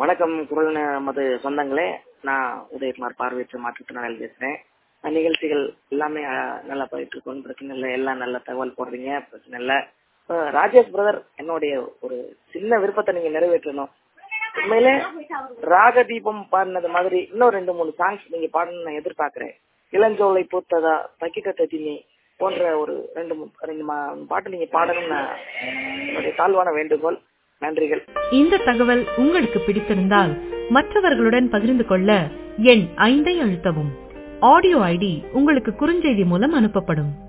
வணக்கம் குரல் நமது சொந்தங்களே நான் உதயகுமார் பார்வையற்ற மாற்றுத்திறனாளி பேசுறேன் அஹ் நிகழ்ச்சிகள் எல்லாமே அஹ், நல்லா போயிட்டு இருக்கும் பிரச்சனை இல்லை எல்லாம் நல்ல தகவல் போடுறீங்க பிரச்சனை இல்லை அஹ், ராஜேஷ் பிரதர் என்னுடைய ஒரு சின்ன விருப்பத்தை நீங்க நிறைவேற்றணும் உண்மையிலே ராக தீபம் பாடினது மாதிரி இன்னும் ரெண்டு மூணு சாங்ஸ் நீங்க பாடணும்னு நான் எதிர்பார்க்கிறேன் இளஞ்சோலை பூத்ததா தக்கிட்ட தத்தினி போன்ற ஒரு ரெண்டு மூ- ரெண்டு மா- பாட்டு நீங்க பாடணும்னு நான் என்னுடைய தாழ்வான வேண்டுகோள் நன்றிகள் இந்த தகவல் உங்களுக்கு பிடித்திருந்தால் மற்றவர்களுடன் பகிர்ந்து கொள்ள எண் ஐந்தை அழுத்தவும் ஆடியோ ஐடி உங்களுக்கு குறுஞ்செய்தி மூலம் அனுப்பப்படும்